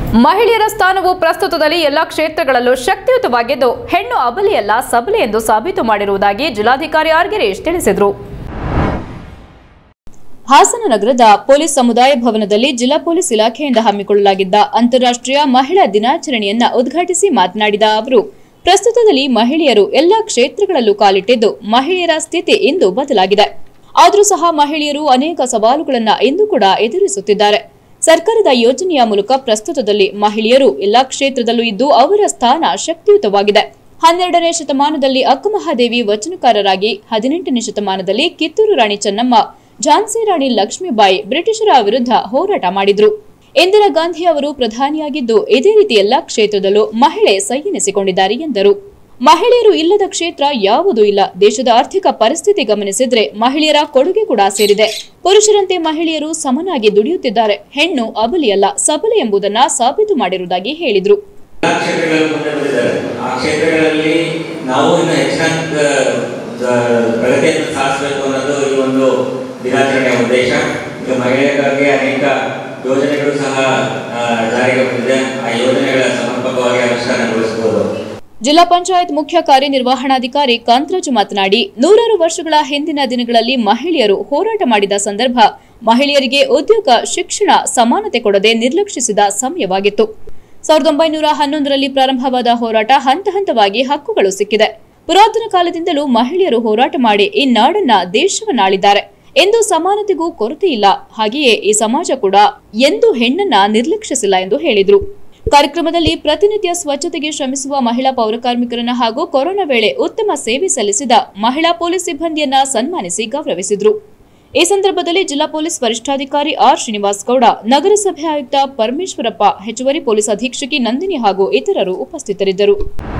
ಮಹಿಳೆಯರ ಸ್ಥಾನವು ಪ್ರಸ್ತುತದಲ್ಲಿ ಎಲ್ಲ ಕ್ಷೇತ್ರಗಳಲ್ಲೂ ಶಕ್ತಿಯುತವಾಗಿದ್ದು ಹೆಣ್ಣು ಅಬಲೆಯಲ್ಲ ಸಬಲೆ ಎಂದು ಸಾಬೀತು ಮಾಡಿರುವುದಾಗಿ ಜಿಲ್ಲಾಧಿಕಾರಿ ಆರ್ ಗಿರೀಶ್ ತಿಳಿಸಿದರು ಹಾಸನ ನಗರದ ಪೊಲೀಸ್ ಸಮುದಾಯ ಭವನದಲ್ಲಿ ಜಿಲ್ಲಾ ಪೊಲೀಸ್ ಇಲಾಖೆಯಿಂದ ಹಮ್ಮಿಕೊಳ್ಳಲಾಗಿದ್ದ ಅಂತಾರಾಷ್ಟ್ರೀಯ ಮಹಿಳಾ ದಿನಾಚರಣೆಯನ್ನ ಉದ್ಘಾಟಿಸಿ ಮಾತನಾಡಿದ ಅವರು ಪ್ರಸ್ತುತದಲ್ಲಿ ಮಹಿಳೆಯರು ಎಲ್ಲಾ ಕ್ಷೇತ್ರಗಳಲ್ಲೂ ಕಾಲಿಟ್ಟಿದ್ದು ಮಹಿಳೆಯರ ಸ್ಥಿತಿ ಇಂದು ಬದಲಾಗಿದೆ ಆದರೂ ಸಹ ಮಹಿಳೆಯರು ಅನೇಕ ಸವಾಲುಗಳನ್ನ ಇಂದು ಕೂಡ ಎದುರಿಸುತ್ತಿದ್ದಾರೆ ಸರ್ಕಾರದ ಯೋಜನೆಯ ಮೂಲಕ ಪ್ರಸ್ತುತದಲ್ಲಿ ಮಹಿಳೆಯರು ಎಲ್ಲಾ ಕ್ಷೇತ್ರದಲ್ಲೂ ಇದ್ದು ಅವರ ಸ್ಥಾನ ಶಕ್ತಿಯುತವಾಗಿದೆ ಹನ್ನೆರಡನೇ ಶತಮಾನದಲ್ಲಿ ಅಕ್ಕಮಹಾದೇವಿ ವಚನಕಾರರಾಗಿ ಹದಿನೆಂಟನೇ ಶತಮಾನದಲ್ಲಿ ಕಿತ್ತೂರು ರಾಣಿ ಚೆನ್ನಮ್ಮ ಝಾನ್ಸಿ ರಾಣಿ ಲಕ್ಷ್ಮೀಬಾಯಿ ಬ್ರಿಟಿಷರ ವಿರುದ್ಧ ಹೋರಾಟ ಮಾಡಿದ್ರು ಇಂದಿರಾ ಗಾಂಧಿ ಅವರು ಪ್ರಧಾನಿಯಾಗಿದ್ದು ಇದೇ ರೀತಿ ಎಲ್ಲಾ ಕ್ಷೇತ್ರದಲ್ಲೂ ಮಹಿಳೆ ಸೈ ಎನಿಸಿಕೊಂಡಿದ್ದಾರೆ ಎಂದರು ಮಹಿಳೆಯರು ಇಲ್ಲದ ಕ್ಷೇತ್ರ ಯಾವುದೂ ಇಲ್ಲ ದೇಶದ ಆರ್ಥಿಕ ಪರಿಸ್ಥಿತಿ ಗಮನಿಸಿದ್ರೆ ಮಹಿಳೆಯರ ಕೊಡುಗೆ ಕೂಡ ಸೇರಿದೆ ಪುರುಷರಂತೆ ಮಹಿಳೆಯರು ಸಮನಾಗಿ ದುಡಿಯುತ್ತಿದ್ದಾರೆ ಹೆಣ್ಣು ಅಬಲಿಯಲ್ಲ ಸಬಲೆ ಎಂಬುದನ್ನ ಸಾಬೀತು ಮಾಡಿರುವುದಾಗಿ ಹೇಳಿದ್ರು ಎಲ್ಲ ಕ್ಷೇತ್ರಗಳಲ್ಲಿ ಮುಂದೆ ಬಂದಿದ್ದಾರೆ ಆ ಕ್ಷೇತ್ರಗಳಲ್ಲಿ ನಾವು ಇನ್ನು ಹೆಚ್ಚಿನ ದ- ಪ್ರಗತಿಯನ್ನು ಸಾಧಿಸಬೇಕು ಅನ್ನೋದು ಈ ಒಂದು ದಿನಾಚರಣೆಯ ಉದ್ದೇಶ ಈಗ ಮಹಿಳೆಯರಿಗಾಗಿ ಅನೇಕ ಯೋಜನೆಗಳು ಸಹ ಆ, ಜಾರಿಗೆ ಬಂದಿದೆ ಆ ಯೋಜನೆಗಳ ಸಮರ್ಪಕವಾಗಿ ಅನುಷ್ಠಾನಗೊಳಿಸಬಹುದು ಜಿಲ್ಲಾ ಪಂಚಾಯತ್ ಮುಖ್ಯ ಕಾರ್ಯನಿರ್ವಹಣಾಧಿಕಾರಿ ಕಾಂತರಾಜು ಮಾತನಾಡಿ ನೂರಾರು ವರ್ಷಗಳ ಹಿಂದಿನ ದಿನಗಳಲ್ಲಿ ಮಹಿಳೆಯರು ಹೋರಾಟ ಮಾಡಿದ ಸಂದರ್ಭ ಮಹಿಳೆಯರಿಗೆ ಉದ್ಯೋಗ ಶಿಕ್ಷಣ ಸಮಾನತೆ ಕೊಡದೆ ನಿರ್ಲಕ್ಷಿಸಿದ ಸಮಯವಾಗಿತ್ತು ಸಾವಿರದ ಒಂಬೈನೂರ ಹನ್ನೊಂದರಲ್ಲಿ ಪ್ರಾರಂಭವಾದ ಹೋರಾಟ ಹಂತ ಹಂತವಾಗಿ ಹಕ್ಕುಗಳು ಸಿಕ್ಕಿದೆ ಪುರಾತನ ಕಾಲದಿಂದಲೂ ಮಹಿಳೆಯರು ಹೋರಾಟ ಮಾಡಿ ಈ ನಾಡನ್ನ ದೇಶವನ್ನಾಳಿದ್ದಾರೆ ಎಂದು ಸಮಾನತೆಗೂ ಕೊರತೆ ಇಲ್ಲ ಹಾಗೆಯೇ ಈ ಸಮಾಜ ಕೂಡ ಎಂದು ಹೆಣ್ಣನ್ನ ನಿರ್ಲಕ್ಷಿಸಿಲ್ಲ ಎಂದು ಹೇಳಿದರು ಕಾರ್ಯಕ್ರಮದಲ್ಲಿ ಪ್ರತಿನಿತ್ಯ ಸ್ವಚ್ಛತೆಗೆ ಶ್ರಮಿಸುವ ಮಹಿಳಾ ಪೌರಕಾರ್ಮಿಕರನ್ನ ಹಾಗೂ ಕೊರೋನಾ ವೇಳೆ ಉತ್ತಮ ಸೇವೆ ಸಲ್ಲಿಸಿದ ಮಹಿಳಾ ಪೊಲೀಸ್ ಸಿಬ್ಬಂದಿಯನ್ನ ಸನ್ಮಾನಿಸಿ ಗೌರವಿಸಿದ್ರು ಈ ಸಂದರ್ಭದಲ್ಲಿ ಜಿಲ್ಲಾ ಪೊಲೀಸ್ ವರಿಷ್ಠಾಧಿಕಾರಿ ಆರ್ ಶ್ರೀನಿವಾಸ್ ಗೌಡ ನಗರಸಭೆ ಆಯುಕ್ತ ಪರಮೇಶ್ವರಪ್ಪ ಹೆಚ್ಚುವರಿ ಪೊಲೀಸ್ ಅಧೀಕ್ಷಕಿ ನಂದಿನಿ ಹಾಗೂ ಇತರರು ಉಪಸ್ಥಿತರಿದ್ದರು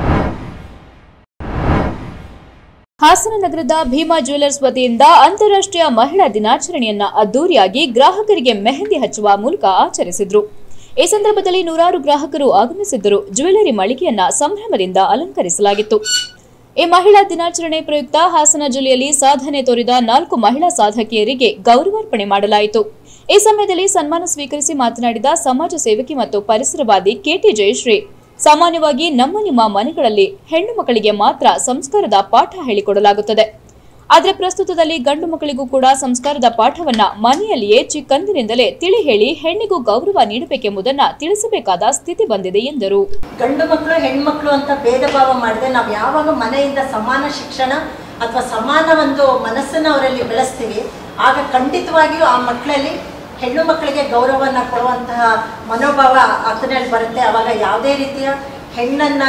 ಹಾಸನ ನಗರದ ಭೀಮಾ ಜ್ಯುವೆಲರ್ಸ್ ವತಿಯಿಂದ ಅಂತಾರಾಷ್ಟ್ರೀಯ ಮಹಿಳಾ ದಿನಾಚರಣೆಯನ್ನ ಅದ್ದೂರಿಯಾಗಿ ಗ್ರಾಹಕರಿಗೆ ಮೆಹಂದಿ ಹಚ್ಚುವ ಮೂಲಕ ಆಚರಿಸಿದ್ರು ಈ ಸಂದರ್ಭದಲ್ಲಿ ನೂರಾರು ಗ್ರಾಹಕರು ಆಗಮಿಸಿದ್ದರು ಜ್ಯುವೆಲರಿ ಮಳಿಗೆಯನ್ನ ಸಂಭ್ರಮದಿಂದ ಅಲಂಕರಿಸಲಾಗಿತ್ತು ಈ ಮಹಿಳಾ ದಿನಾಚರಣೆ ಪ್ರಯುಕ್ತ ಹಾಸನ ಜಿಲ್ಲೆಯಲ್ಲಿ ಸಾಧನೆ ತೋರಿದ ನಾಲ್ಕು ಮಹಿಳಾ ಸಾಧಕಿಯರಿಗೆ ಗೌರವಾರ್ಪಣೆ ಮಾಡಲಾಯಿತು ಈ ಸಮಯದಲ್ಲಿ ಸನ್ಮಾನ ಸ್ವೀಕರಿಸಿ ಮಾತನಾಡಿದ ಸಮಾಜ ಸೇವಕಿ ಮತ್ತು ಪರಿಸರವಾದಿ ಕೆಟಿ ಜಯಶ್ರೀ ಸಾಮಾನ್ಯವಾಗಿ ನಮ್ಮ ನಿಮ್ಮ ಮನೆಗಳಲ್ಲಿ ಹೆಣ್ಣು ಮಕ್ಕಳಿಗೆ ಮಾತ್ರ ಸಂಸ್ಕಾರದ ಪಾಠ ಹೇಳಿಕೊಡಲಾಗುತ್ತದೆ ಆದರೆ ಪ್ರಸ್ತುತದಲ್ಲಿ ಗಂಡು ಮಕ್ಕಳಿಗೂ ಕೂಡ ಸಂಸ್ಕಾರದ ಪಾಠವನ್ನ ಮನೆಯಲ್ಲಿಯೇ ಚಿಕ್ಕಂದಿನಿಂದಲೇ ತಿಳಿ ಹೇಳಿ ಹೆಣ್ಣಿಗೂ ಗೌರವ ನೀಡಬೇಕೆಂಬುದನ್ನ ತಿಳಿಸಬೇಕಾದ ಸ್ಥಿತಿ ಬಂದಿದೆ ಎಂದರು ಗಂಡು ಮಕ್ಕಳು ಹೆಣ್ಮಕ್ಳು ಅಂತ ಭೇದ ಭಾವ ಮಾಡದೆ ನಾವು ಯಾವಾಗ ಮನೆಯಿಂದ ಸಮಾನ ಶಿಕ್ಷಣ ಅಥವಾ ಸಮಾನ ಒಂದು ಮನಸ್ಸನ್ನು ಅವರಲ್ಲಿ ಬೆಳೆಸ್ತೀವಿ ಆಗ ಖಂಡಿತವಾಗಿಯೂ ಆ ಮಕ್ಕಳಲ್ಲಿ ಹೆಣ್ಣು ಮಕ್ಕಳಿಗೆ ಗೌರವನ ಕೊಡುವಂತಹ ಮನೋಭಾವ ಆತನಲ್ಲಿ ಬರುತ್ತೆ ಆವಾಗ ಯಾವುದೇ ರೀತಿಯ ಹೆಣ್ಣನ್ನ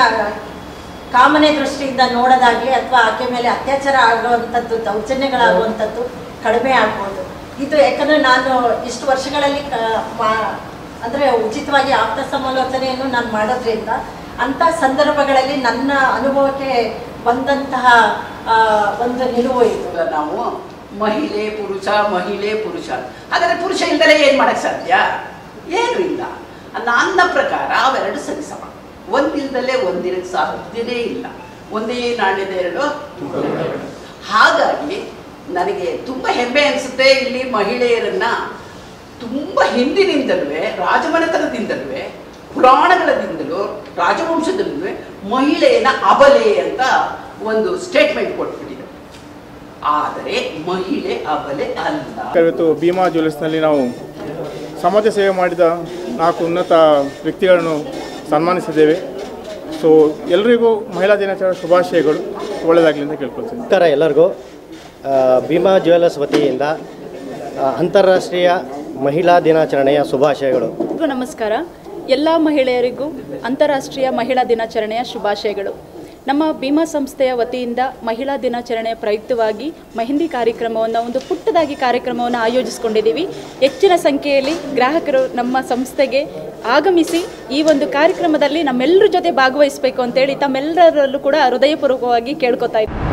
ಕಾಮನೆ ದೃಷ್ಟಿಯಿಂದ ನೋಡೋದಾಗಲಿ ಅಥವಾ ಆಕೆ ಮೇಲೆ ಅತ್ಯಾಚಾರ ಆಗುವಂಥದ್ದು ದೌರ್ಜನ್ಯಗಳಾಗುವಂಥದ್ದು ಕಡಿಮೆ ಆಗ್ಬೋದು ಇದು ಯಾಕಂದರೆ ನಾನು ಇಷ್ಟು ವರ್ಷಗಳಲ್ಲಿ ಕ ಮಾ- ಅಂದರೆ ಉಚಿತವಾಗಿ ಆಪ್ತ ಸಮಾಲೋಚನೆಯನ್ನು ನಾನು ಮಾಡೋದ್ರಿಂದ ಅಂಥ ಸಂದರ್ಭಗಳಲ್ಲಿ ನನ್ನ ಅನುಭವಕ್ಕೆ ಬಂದಂತಹ ಆ, ಒಂದು ನಿಲುವು ಇದು ಈಗ ನಾವು ಮಹಿಳೆ ಪುರುಷ ಮಹಿಳೆ ಪುರುಷ ಹಾಗಾದ್ರೆ ಪುರುಷ ಇಲ್ದಲೇ ಏನ್ ಮಾಡಕ್ ಸಾಧ್ಯ ಏನು ಇಲ್ಲ ನನ್ನ ಪ್ರಕಾರ ಅವೆರಡು ಸರಿಸಮ ಒಂದಿಲ್ದಲೇ ಒಂದಿರಕ್ಕೆ ಸಾಧ್ಯನೇ ಇಲ್ಲ ಒಂದೇ ನಾಣ್ಯದ ಎರಡು ಮುಖಗಳು. ಹಾಗಾಗಿ ನನಗೆ ತುಂಬಾ ಹೆಮ್ಮೆ ಅನಿಸುತ್ತೆ ಇಲ್ಲಿ ಮಹಿಳೆಯರನ್ನ ತುಂಬಾ ಹಿಂದಿನಿಂದಲೂ ರಾಜಮನೆತನದಿಂದಲೂ ಪುರಾಣಗಳದಿಂದಲೂ ರಾಜವಂಶದಲ್ಲೂ ಮಹಿಳೆಯನ ಅಬಲೆ ಅಂತ ಒಂದು ಸ್ಟೇಟ್ಮೆಂಟ್ ಕೊಟ್ಬಿಟ್ಟಿದೆ ಆದರೆ ಮಹಿಳೆ ಅಬಲೆ ಅಲ್ಲ ಇವತ್ತು ಭೀಮಾ ಜ್ಯುವೆಲರ್ಸ್ನಲ್ಲಿ ನಾವು ಸಮಾಜ ಸೇವೆ ಮಾಡಿದ ನಾಲ್ಕು ಉನ್ನತ ವ್ಯಕ್ತಿಗಳನ್ನು ಸನ್ಮಾನಿಸಿದ್ದೇವೆ ಸೊ ಎಲ್ಲರಿಗೂ ಮಹಿಳಾ ದಿನಾಚರಣೆ ಶುಭಾಶಯಗಳು ಒಳ್ಳೆಯದಾಗಲಿ ಅಂತ ಕೇಳ್ಕೊಳ್ತೀನಿ ನಮಸ್ಕಾರ ಎಲ್ಲರಿಗೂ ಆ, ಭೀಮಾ ಜ್ಯುವೆಲರ್ಸ್ ವತಿಯಿಂದ ಆ, ಅಂತಾರಾಷ್ಟ್ರೀಯ ಮಹಿಳಾ ದಿನಾಚರಣೆಯ ಶುಭಾಶಯಗಳು ಎಲ್ರಿಗೂ ನಮಸ್ಕಾರ ಎಲ್ಲ ಮಹಿಳೆಯರಿಗೂ ಅಂತಾರಾಷ್ಟ್ರೀಯ ಮಹಿಳಾ ದಿನಾಚರಣೆಯ ಶುಭಾಶಯಗಳು ನಮ್ಮ ಭೀಮಾ ಸಂಸ್ಥೆಯ ವತಿಯಿಂದ ಮಹಿಳಾ ದಿನಾಚರಣೆಯ ಪ್ರಯುಕ್ತವಾಗಿ ಮೆಹಂದಿ ಕಾರ್ಯಕ್ರಮವನ್ನು ಒಂದು ಪುಟ್ಟದಾಗಿ ಕಾರ್ಯಕ್ರಮವನ್ನು ಆಯೋಜಿಸಿಕೊಂಡಿದ್ದೀವಿ ಹೆಚ್ಚಿನ ಸಂಖ್ಯೆಯಲ್ಲಿ ಗ್ರಾಹಕರು ನಮ್ಮ ಸಂಸ್ಥೆಗೆ ಆಗಮಿಸಿ ಈ ಒಂದು ಕಾರ್ಯಕ್ರಮದಲ್ಲಿ ನಮ್ಮೆಲ್ಲರ ಜೊತೆ ಭಾಗವಹಿಸಬೇಕು ಅಂತೇಳಿ ತಮ್ಮೆಲ್ಲರಲ್ಲೂ ಕೂಡ ಹೃದಯಪೂರ್ವಕವಾಗಿ ಕೇಳ್ಕೊತಾ ಇದ್ದೀನಿ